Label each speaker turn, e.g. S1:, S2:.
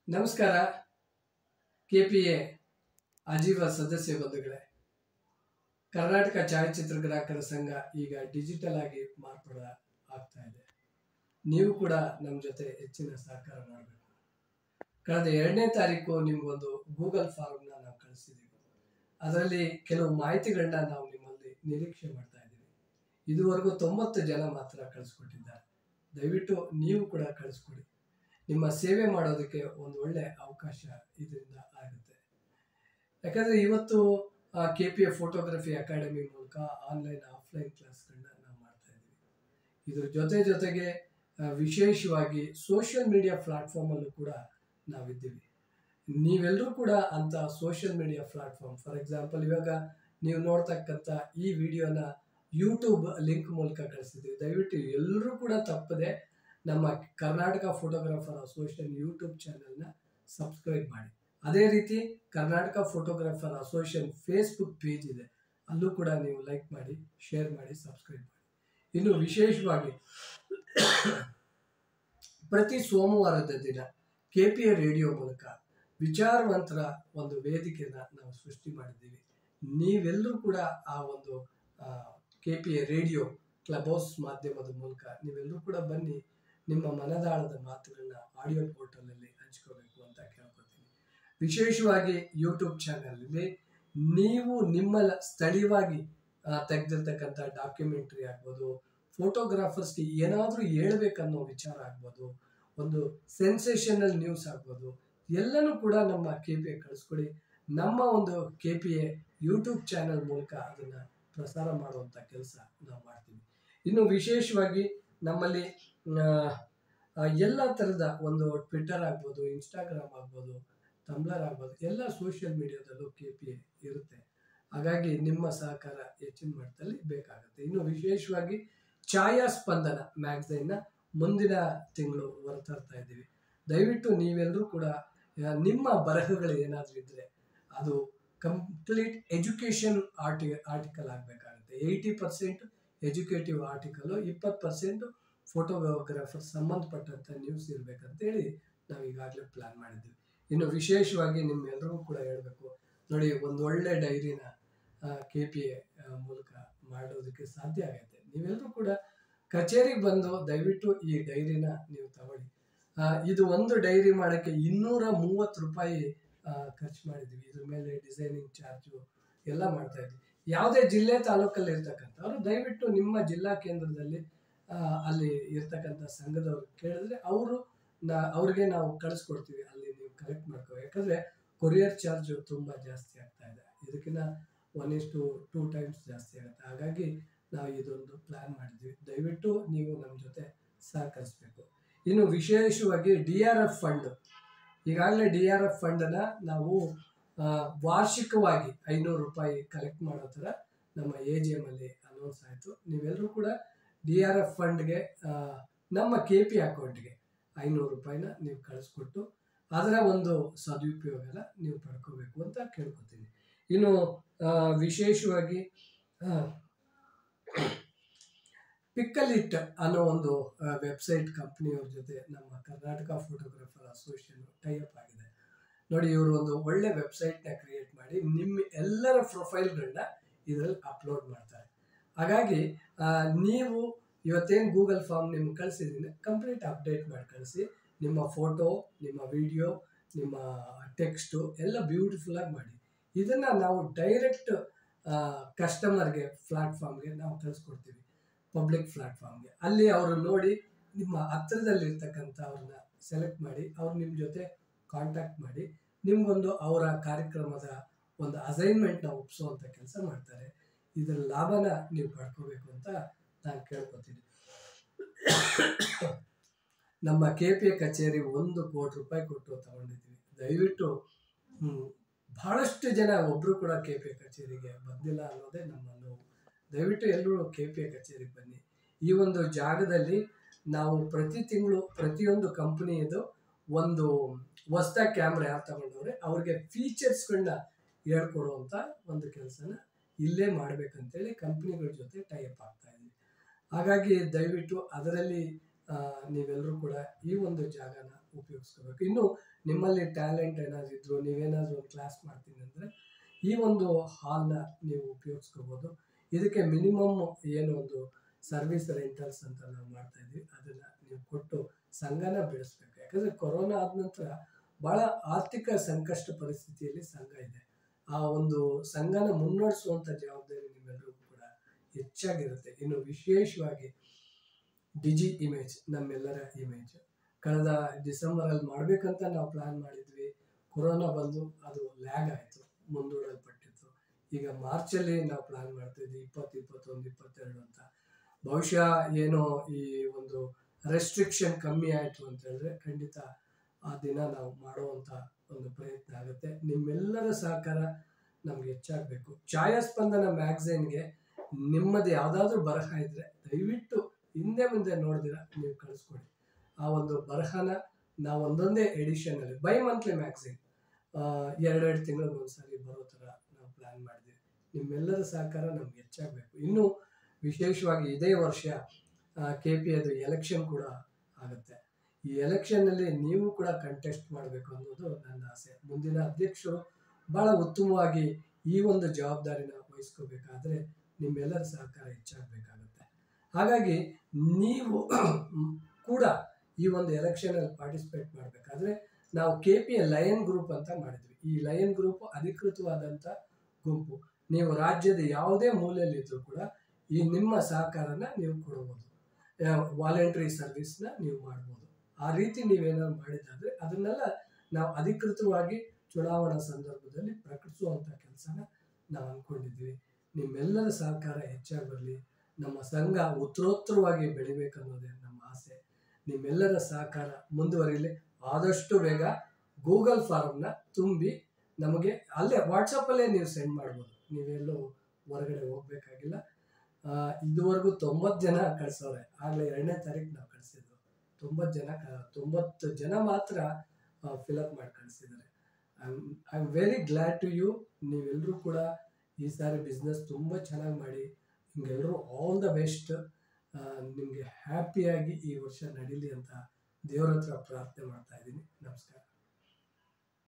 S1: ನಮಸ್ಕಾರ K P A ಆಜೀವ ಸದಸ್ಯ ಬಂಧುಗಳೇ ಕರ್ನಾಟಕ ಛಾಯಾಚಿತ್ರ ಗ್ರಾಹಕರ ಸಂಘ ಈಗ ಡಿಜಿಟಲ್ ಆಗಿ ಮಾರ್ಪಾಡ ಆಗ್ತಾ ಇದೆ ನೀವು ಕೂಡ ನಮ್ಮ ಜೊತೆ ಹೆಚ್ಚಿನ ಸಹಕಾರ ಮಾಡಬೇಕು ಕಳೆದ ಎರಡನೇ ತಾರೀಕು ನಿಮ್ಗೊಂದು ಗೂಗಲ್ ಫಾರ್ಮ್ನ ನಾವು ಕಳಿಸಿದ್ದೀವಿ ಅದರಲ್ಲಿ ಕೆಲವು ಮಾಹಿತಿಗಳನ್ನ ನಾವು ನಿಮ್ಮಲ್ಲಿ ನಿರೀಕ್ಷೆ ಮಾಡ್ತಾ ಇದ್ದೀವಿ ಇದುವರೆಗೂ ತೊಂಬತ್ತು ಜನ ಮಾತ್ರ ಕಳಿಸ್ಕೊಟ್ಟಿದ್ದಾರೆ ದಯವಿಟ್ಟು ನೀವು ಕೂಡ ಕಳಿಸ್ಕೊಡಿ ನಿಮ್ಮ ಸೇವೆ ಮಾಡೋದಕ್ಕೆ ಒಂದು ಒಳ್ಳೆ ಅವಕಾಶ ಇದರಿಂದ ಆಗುತ್ತೆ ಯಾಕಂದರೆ ಇವತ್ತು K P A photography academy ಮೂಲಕ ಆನ್ಲೈನ್ ಆಫ್ಲೈನ್ ಕ್ಲಾಸ್ಗಳನ್ನ ನಾವು ಮಾಡ್ತಾ ಇದ್ದೀವಿ ಇದ್ರ ಜೊತೆ ಜೊತೆಗೆ ಆ, ವಿಶೇಷವಾಗಿ ಸೋಷಿಯಲ್ ಮೀಡಿಯಾ ಪ್ಲಾಟ್ಫಾರ್ಮಲ್ಲೂ ಕೂಡ ನಾವಿದ್ದೀವಿ ನೀವೆಲ್ಲರೂ ಕೂಡ ಅಂತ social media platform for example ಇವಾಗ ನೀವು ನೋಡ್ತಕ್ಕಂಥ ಈ ವಿಡಿಯೋನ ಯೂಟ್ಯೂಬ್ ಲಿಂಕ್ ಮೂಲಕ ಕಳಿಸಿದ್ದೀವಿ ದಯವಿಟ್ಟು ಎಲ್ಲರೂ ಕೂಡ ತಪ್ಪದೆ ನಮ್ಮ ಕರ್ನಾಟಕ ಫೋಟೋಗ್ರಾಫರ್ ಅಸೋಸಿಯೇಷನ್ ಯೂಟ್ಯೂಬ್ ಚಾನೆಲ್ನ ಸಬ್ಸ್ಕ್ರೈಬ್ ಮಾಡಿ ಅದೇ ರೀತಿ Karnataka photographer association Facebook page ಇದೆ ಅಲ್ಲೂ ಕೂಡ ನೀವು ಲೈಕ್ ಮಾಡಿ ಶೇರ್ ಮಾಡಿ ಸಬ್ಸ್ಕ್ರೈಬ್ ಮಾಡಿ ಇನ್ನು ವಿಶೇಷವಾಗಿ ಪ್ರತಿ ಸೋಮವಾರದ ದಿನ ಕೆ ಪಿ ಎ ರೇಡಿಯೋ ಮೂಲಕ ವಿಚಾರವಂತರ ಒಂದು ವೇದಿಕೆನ ನಾವು ಸೃಷ್ಟಿ ಮಾಡಿದ್ದೀವಿ ನೀವೆಲ್ಲರೂ ಕೂಡ ಆ ಒಂದು K P A radio club house ಮಾಧ್ಯಮದ ಮೂಲಕ ನೀವೆಲ್ಲರೂ ಕೂಡ ಬನ್ನಿ ನಿಮ್ಮ ಮನದಾಳದ ಮಾತುಗಳನ್ನ ಆಡಿಯೋ ಪೋರ್ಟಲಲ್ಲಿ ಹಂಚ್ಕೋಬೇಕು ಅಂತ ಕೇಳ್ಕೊತೀನಿ ವಿಶೇಷವಾಗಿ ಯೂಟ್ಯೂಬ್ ಚಾನಲಲ್ಲಿ ನೀವು ನಿಮ್ಮ ಸ್ಥಳೀಯವಾಗಿ ಆ, ತೆಗೆದಿರ್ತಕ್ಕಂಥ ಡಾಕ್ಯುಮೆಂಟ್ರಿ ಆಗ್ಬೋದು ಫೋಟೋಗ್ರಾಫರ್ಸ್ಗೆ ಏನಾದರೂ ಹೇಳ್ಬೇಕನ್ನೋ ವಿಚಾರ ಆಗ್ಬೋದು ಒಂದು ಸೆನ್ಸೇಷನಲ್ ನ್ಯೂಸ್ ಆಗ್ಬೋದು ಎಲ್ಲನೂ ಕೂಡ ನಮ್ಮ ಕೆ ಪಿ ಎ ಕಳಿಸ್ಕೊಡಿ ನಮ್ಮ ಒಂದು K P A YouTube channel ಮೂಲಕ ಅದನ್ನು ಪ್ರಸಾರ ಮಾಡುವಂಥ ಕೆಲಸ ನಾವು ಮಾಡ್ತೀವಿ ಇನ್ನು ವಿಶೇಷವಾಗಿ ನಮ್ಮಲ್ಲಿ ಆ, ಆ, ಎಲ್ಲ ಥರದ ಒಂದು ಟ್ವಿಟ್ಟರ್ ಆಗ್ಬೋದು ಇನ್ಸ್ಟಾಗ್ರಾಮ್ ಆಗ್ಬೋದು ಟಂಬ್ಲರ್ ಆಗ್ಬೋದು ಎಲ್ಲ ಸೋಷಿಯಲ್ ಮೀಡಿಯಾದಲ್ಲೂ ಕೆ ಪಿ ಎ ಇರುತ್ತೆ ಹಾಗಾಗಿ ನಿಮ್ಮ ಸಹಕಾರ ಹೆಚ್ಚಿನ ಮಟ್ಟದಲ್ಲಿ ಬೇಕಾಗುತ್ತೆ ಇನ್ನು ವಿಶೇಷವಾಗಿ ಛಾಯಾ ಸ್ಪಂದನ ಮ್ಯಾಗ್ಝೈನ್ನ ಮುಂದಿನ ತಿಂಗಳು ಹೊರತರ್ತಾ ಇದ್ದೀವಿ ದಯವಿಟ್ಟು ನೀವೆಲ್ಲರೂ ಕೂಡ ಆ, ನಿಮ್ಮ ಬರಹಗಳು ಏನಾದರೂ ಇದ್ದರೆ ಅದು ಕಂಪ್ಲೀಟ್ ಎಜುಕೇಷನ್ ಆರ್ಟಿ ಆರ್ಟಿಕಲ್ ಆಗಬೇಕಾಗುತ್ತೆ ಏಯ್ಟಿ ಪರ್ಸೆಂಟ್ ಎಜುಕೇಟಿವ್ ಆರ್ಟಿಕಲು ಇಪ್ಪತ್ತು ಪರ್ಸೆಂಟ್ ಫೋಟೋಗ್ರಾಫರ್ ಸಂಬಂಧಪಟ್ಟಂಥ ನ್ಯೂಸ್ ಇರಬೇಕಂತೇಳಿ ನಾವು ಈಗಾಗಲೇ ಪ್ಲ್ಯಾನ್ ಮಾಡಿದ್ವಿ ಇನ್ನು ವಿಶೇಷವಾಗಿ ನಿಮ್ಮೆಲ್ಲರಿಗೂ ಕೂಡ ಹೇಳಬೇಕು ನೋಡಿ ಒಂದು ಒಳ್ಳೆ ಡೈರಿನ ಕೆ ಪಿ ಎ ಮೂಲಕ ಮಾಡೋದಕ್ಕೆ ಸಾಧ್ಯ ಆಗುತ್ತೆ ನೀವೆಲ್ಲರೂ ಕೂಡ ಕಚೇರಿಗೆ ಬಂದು ದಯವಿಟ್ಟು ಈ ಡೈರಿನ ನೀವು ತಗೊಳ್ಳಿ ಆ, ಇದು ಒಂದು ಡೈರಿ ಮಾಡೋಕ್ಕೆ ಇನ್ನೂರ ಮೂವತ್ತು ರೂಪಾಯಿ ಆ, ಖರ್ಚು ಮಾಡಿದ್ವಿ ಇದ್ರ ಮೇಲೆ ಡಿಸೈನಿಂಗ್ ಚಾರ್ಜು ಎಲ್ಲ ಮಾಡ್ತಾ ಇದ್ವಿ ಯಾವುದೇ ಜಿಲ್ಲೆ ತಾಲೂಕಲ್ಲಿ ಇರ್ತಕ್ಕಂಥವ್ರು ದಯವಿಟ್ಟು ನಿಮ್ಮ ಜಿಲ್ಲಾ ಕೇಂದ್ರದಲ್ಲಿ ಆ, ಅಲ್ಲಿ ಇರ್ತಕ್ಕಂಥ ಸಂಘದವ್ರು ಕೇಳಿದ್ರೆ ಅವರು ನಾ ಅವ್ರಿಗೆ ನಾವು ಕಳಿಸ್ಕೊಡ್ತೀವಿ ಅಲ್ಲಿ ನೀವು ಕಲೆಕ್ಟ್ ಮಾಡ್ಕೋ ಯಾಕಂದರೆ ಕೊರಿಯರ್ ಚಾರ್ಜು ತುಂಬ ಜಾಸ್ತಿ ಆಗ್ತಾ ಇದೆ ಇದಕ್ಕಿಂತ one is to two times ಜಾಸ್ತಿ ಆಗುತ್ತೆ ಹಾಗಾಗಿ ನಾವು ಇದೊಂದು ಪ್ಲ್ಯಾನ್ ಮಾಡಿದ್ವಿ ದಯವಿಟ್ಟು ನೀವು ನಮ್ಮ ಜೊತೆ ಸಹಕರಿಸಬೇಕು ಇನ್ನು ವಿಶೇಷವಾಗಿ ಡಿ ಆರ್ ಎಫ್ ಫಂಡ್ ಈಗಾಗಲೇ ಡಿ ಆರ್ ಎಫ್ ಫಂಡನ್ನು ನಾವು ಆ, ವಾರ್ಷಿಕವಾಗಿ ಐನೂರು ರೂಪಾಯಿ ಕಲೆಕ್ಟ್ ಮಾಡೋ ಥರ ನಮ್ಮ ಎ ಜಿ ಎಮಲ್ಲಿ ಅನೌನ್ಸ್ ಆಯಿತು ನೀವೆಲ್ಲರೂ ಕೂಡ ಡಿ ಆರ್ ಎಫ್ ಫಂಡ್ಗೆ ನಮ್ಮ ಕೆ ಪಿ ಅಕೌಂಟ್ಗೆ ಐನೂರು ರೂಪಾಯಿನ ನೀವು ಕಳಿಸ್ಕೊಟ್ಟು ಅದರ ಒಂದು ಸದುಪಯೋಗನ ನೀವು ಪಡ್ಕೋಬೇಕು ಅಂತ ಕೇಳ್ಕೊತೀನಿ ಇನ್ನು ಆ, ವಿಶೇಷವಾಗಿ ಪಿಕ್ಕಲಿಟ್ ಅನ್ನೋ ಒಂದು ವೆಬ್ಸೈಟ್ ಕಂಪ್ನಿಯವ್ರ ಜೊತೆ ನಮ್ಮ ಕರ್ನಾಟಕ ಫೋಟೋಗ್ರಾಫರ್ ಅಸೋಸಿಯೇಷನ್ ಟೈಅಪ್ ಆಗಿದೆ ನೋಡಿ ಇವರು ಒಂದು ಒಳ್ಳೆ ವೆಬ್ಸೈಟ್ನ ಕ್ರಿಯೇಟ್ ಮಾಡಿ ನಿಮ್ಮ ಎಲ್ಲರ ಪ್ರೊಫೈಲ್ಗಳನ್ನ ಇದರಲ್ಲಿ ಅಪ್ಲೋಡ್ ಮಾಡ್ತಾರೆ ಹಾಗಾಗಿ ಆ, ನೀವು ಇವತ್ತೇನು ಗೂಗಲ್ ಫಾರ್ಮ್ ನಿಮ್ಗೆ ಕಳಿಸಿದ್ದೀನಿ ಕಂಪ್ಲೀಟ್ ಅಪ್ಡೇಟ್ ಮಾಡಿ ಕಳಿಸಿ ನಿಮ್ಮ ಫೋಟೋ ನಿಮ್ಮ ವಿಡಿಯೋ ನಿಮ್ಮ ಟೆಕ್ಸ್ಟು ಎಲ್ಲ ಬ್ಯೂಟಿಫುಲ್ಲಾಗಿ ಮಾಡಿ ಇದನ್ನು ನಾವು ಡೈರೆಕ್ಟ್ ಕಸ್ಟಮರ್ಗೆ ಪ್ಲ್ಯಾಟ್ಫಾರ್ಮ್ಗೆ ನಾವು ಕಳಿಸ್ಕೊಡ್ತೀವಿ ಪಬ್ಲಿಕ್ ಪ್ಲ್ಯಾಟ್ಫಾರ್ಮ್ಗೆ ಅಲ್ಲಿ ಅವರು ನೋಡಿ ನಿಮ್ಮ ಹತ್ತಿರದಲ್ಲಿರ್ತಕ್ಕಂಥ ಅವ್ರನ್ನ ಸೆಲೆಕ್ಟ್ ಮಾಡಿ ಅವ್ರು ನಿಮ್ಮ ಜೊತೆ ಕಾಂಟ್ಯಾಕ್ಟ್ ಮಾಡಿ ನಿಮಗೊಂದು ಅವರ ಕಾರ್ಯಕ್ರಮದ ಒಂದು ಅಸೈನ್ಮೆಂಟ್ನ ಒಪ್ಪಿಸುವಂಥ ಕೆಲಸ ಮಾಡ್ತಾರೆ ಇದರ ಲಾಭನ ನೀವು ಪಡ್ಕೋಬೇಕು ಅಂತ ನಾನು ಕೇಳ್ಕೊತೀನಿ ನಮ್ಮ ಕೆ ಪಿ ಎ ಕಚೇರಿ ಒಂದು ಕೋಟಿ ರೂಪಾಯಿ ಕೊಟ್ಟು ತಗೊಂಡಿದ್ವಿ ದಯವಿಟ್ಟು ಹ್ಮ್, ಬಹಳಷ್ಟು ಜನ ಒಬ್ಬರು ಕೂಡ ಕೆ ಪಿ ಎ ಕಚೇರಿಗೆ ಬಂದಿಲ್ಲ ಅನ್ನೋದೇ ನಮ್ಮ ನೋವು ದಯವಿಟ್ಟು ಎಲ್ಲರೂ ಕೆ ಪಿ ಎ ಕಚೇರಿಗೆ ಬನ್ನಿ ಈ ಒಂದು ಜಾಗದಲ್ಲಿ ನಾವು ಪ್ರತಿ ತಿಂಗಳು ಪ್ರತಿಯೊಂದು ಕಂಪ್ನಿಯದು ಒಂದು ಹೊಸ್ದಾಗಿ ಕ್ಯಾಮ್ರಾ ಯಾರು ತಗೊಂಡವ್ರೆ ಅವ್ರಿಗೆ ಫೀಚರ್ಸ್ಗಳನ್ನ ಹೇಳ್ಕೊಡುವಂಥ ಒಂದು ಕೆಲಸನ ಇಲ್ಲೇ ಮಾಡಬೇಕಂತೇಳಿ ಕಂಪ್ನಿಗಳ ಜೊತೆ ಟೈಅಪ್ ಆಗ್ತಾ ಇದ್ದೀವಿ ಹಾಗಾಗಿ ದಯವಿಟ್ಟು ಅದರಲ್ಲಿ ಆ, ನೀವೆಲ್ಲರೂ ಕೂಡ ಈ ಒಂದು ಜಾಗನ ಉಪಯೋಗಿಸ್ಕೋಬೇಕು ಇನ್ನು ನಿಮ್ಮಲ್ಲಿ ಟ್ಯಾಲೆಂಟ್ ಏನಾದ್ರು ಇದ್ರು ನೀವೇನಾದರೂ ಒಂದು ಕ್ಲಾಸ್ ಮಾಡ್ತೀನಿ ಅಂದರೆ ಈ ಒಂದು ಹಾಲ್ನ ನೀವು ಉಪಯೋಗಿಸ್ಕೋಬೋದು ಇದಕ್ಕೆ ಮಿನಿಮಮ್ ಏನು ಒಂದು ಸರ್ವಿಸ್ ರೆಂಟಲ್ಸ್ ಅಂತ ನಾವು ಮಾಡ್ತಾ ಇದ್ವಿ ಅದನ್ನು ನೀವು ಕೊಟ್ಟು ಸಂಘನ ಬೆಳೆಸ್ಬೇಕು ಯಾಕಂದರೆ ಕೊರೋನಾ ಆದ ನಂತರ ಭಾಳ ಆರ್ಥಿಕ ಸಂಕಷ್ಟ ಪರಿಸ್ಥಿತಿಯಲ್ಲಿ ಸಂಘ ಇದೆ ಆ ಒಂದು ಸಂಘನ ಮುನ್ನಡೆಸುವಂಥ ಜವಾಬ್ದಾರಿ ನಿಮ್ಮೆಲ್ಲರಿಗೂ ಕೂಡ ಹೆಚ್ಚಾಗಿರುತ್ತೆ ಇನ್ನು ವಿಶೇಷವಾಗಿ ಡಿಜಿ ಇಮೇಜ್ ನಮ್ಮೆಲ್ಲರ ಇಮೇಜ್ ಕಳೆದ ಡಿಸೆಂಬರಲ್ಲಿ ಮಾಡಬೇಕಂತ ನಾವು ಪ್ಲ್ಯಾನ್ ಮಾಡಿದ್ವಿ ಕೊರೋನಾ ಬಂದು ಅದು ಲ್ಯಾಗ್ ಆಯಿತು ಮುಂದೂಡಲ್ಪಟ್ಟಿತ್ತು ಈಗ ಮಾರ್ಚಲ್ಲಿ ನಾವು ಪ್ಲ್ಯಾನ್ ಮಾಡ್ತಿದ್ವಿ ಇಪ್ಪತ್ತು ಇಪ್ಪತ್ತೊಂದು ಇಪ್ಪತ್ತೆರಡು ಅಂತ ಬಹುಶಃ ಏನೋ ಈ ಒಂದು ರೆಸ್ಟ್ರಿಕ್ಷನ್ ಕಮ್ಮಿ ಆಯಿತು ಅಂತ ಹೇಳಿದ್ರೆ ಖಂಡಿತ ಆ ದಿನ ನಾವು ಮಾಡುವಂಥ ಒಂದು ಪ್ರಯತ್ನ ಆಗುತ್ತೆ ನಿಮ್ಮೆಲ್ಲರ ಸಹಕಾರ ನಮ್ಗೆ ಹೆಚ್ಚಾಗಬೇಕು ಛಾಯಾಸ್ಪಂದನ ಮ್ಯಾಗ್ಝೈನ್ಗೆ ನಿಮ್ಮದು ಯಾವುದಾದ್ರೂ ಬರಹ ಇದ್ದರೆ ದಯವಿಟ್ಟು ಹಿಂದೆ ಮುಂದೆ ನೋಡಿದಿರ ನೀವು ಕಳಿಸ್ಕೊಡಿ ಆ ಒಂದು ಬರಹನ ನಾವು ಒಂದೊಂದೇ ಎಡಿಷನಲ್ಲಿ ಬೈ ಮಂತ್ಲಿ ಮ್ಯಾಗ್ಝಿನ್ ಎರಡೆರಡು ತಿಂಗಳಿಗೆ ಒಂದ್ಸರಿ ಬರೋ ಥರ ನಾವು ಪ್ಲ್ಯಾನ್ ಮಾಡಿದ್ವಿ ನಿಮ್ಮೆಲ್ಲರ ಸಹಕಾರ ನಮ್ಗೆ ಹೆಚ್ಚಾಗಬೇಕು ಇನ್ನು ವಿಶೇಷವಾಗಿ ಇದೇ ವರ್ಷ ಕೆ ಪಿ ಅದು ಎಲೆಕ್ಷನ್ ಕೂಡ ಆಗುತ್ತೆ ಈ ಎಲೆಕ್ಷನ್ನಲ್ಲಿ ನೀವು ಕೂಡ ಕಂಟೆಸ್ಟ್ ಮಾಡಬೇಕು ಅನ್ನೋದು ನನ್ನ ಆಸೆ ಮುಂದಿನ ಅಧ್ಯಕ್ಷರು ಭಾಳ ಉತ್ತಮವಾಗಿ ಈ ಒಂದು ಜವಾಬ್ದಾರಿನ ವಹಿಸ್ಕೋಬೇಕಾದ್ರೆ ನಿಮ್ಮೆಲ್ಲರ ಸಹಕಾರ ಹೆಚ್ಚಾಗಬೇಕಾಗುತ್ತೆ ಹಾಗಾಗಿ ನೀವು ಕೂಡ ಈ ಒಂದು ಎಲೆಕ್ಷನಲ್ಲಿ ಪಾರ್ಟಿಸಿಪೇಟ್ ಮಾಡಬೇಕಾದ್ರೆ ನಾವು K P A lion group ಅಂತ ಮಾಡಿದ್ವಿ ಈ ಲಯನ್ ಗ್ರೂಪ್ ಅಧಿಕೃತವಾದಂಥ ಗುಂಪು ನೀವು ರಾಜ್ಯದ ಯಾವುದೇ ಮೂಲೆಯಲ್ಲಿದ್ದರೂ ಕೂಡ ಈ ನಿಮ್ಮ ಸಹಕಾರನ ನೀವು ಕೊಡ್ಬೋದು ವಾಲಂಟ್ರಿ ಸರ್ವಿಸ್ನ ನೀವು ಮಾಡ್ಬೋದು ಆ ರೀತಿ ನೀವೇನಾದ್ರು ಮಾಡಿದ್ದಾದರೆ ಅದನ್ನೆಲ್ಲ ನಾವು ಅಧಿಕೃತವಾಗಿ ಚುನಾವಣಾ ಸಂದರ್ಭದಲ್ಲಿ ಪ್ರಕಟಿಸುವಂಥ ಕೆಲಸನ ನಾವು ಅಂದ್ಕೊಂಡಿದ್ವಿ ನಿಮ್ಮೆಲ್ಲರ ಸಹಕಾರ ಹೆಚ್ಚಾಗಿ ಬರಲಿ ನಮ್ಮ ಸಂಘ ಉತ್ತರೋತ್ತರವಾಗಿ ಬೆಳಿಬೇಕನ್ನೋದೇ ನಮ್ಮ ಆಸೆ ನಿಮ್ಮೆಲ್ಲರ ಸಹಕಾರ ಮುಂದುವರಿಲಿ ಆದಷ್ಟು ಬೇಗ ಗೂಗಲ್ ಫಾರ್ಮ್ನ ತುಂಬಿ ನಮಗೆ ಅಲ್ಲೇ ವಾಟ್ಸಪ್ಪಲ್ಲೇ ನೀವು ಸೆಂಡ್ ಮಾಡ್ಬೋದು ನೀವೆಲ್ಲೂ ಹೊರಗಡೆ ಹೋಗ್ಬೇಕಾಗಿಲ್ಲ ಆ, ಇದುವರೆಗೂ ತೊಂಬತ್ತು ಜನ ಕಳಿಸೋರೆ ಆಗಲೇ ಎರಡನೇ ತಾರೀಕು ನಾವು ಕಳಿಸಿದ್ದು ತೊಂಬತ್ತು ಜನ ಕ- ತೊಂಬತ್ತು ಜನ ಮಾತ್ರ ಫಿಲಪ್ ಮಾಡಿ ಕಳಿಸಿದ್ದಾರೆ I am very glad to you ನೀವೆಲ್ಲರೂ ಕೂಡ ಈ ಸಾರಿ ಬಿಸ್ನೆಸ್ ತುಂಬ ಚೆನ್ನಾಗಿ ಮಾಡಿ ನಿಮಗೆಲ್ಲರೂ ಆಲ್ ದ ಬೆಸ್ಟ್ ನಿಮಗೆ ಹ್ಯಾಪಿಯಾಗಿ ಈ ವರ್ಷ ನಡೀಲಿ ಅಂತ ದೇವರ ಹತ್ರ ಪ್ರಾರ್ಥನೆ ಮಾಡ್ತಾ ಇದ್ದೀನಿ ನಮಸ್ಕಾರ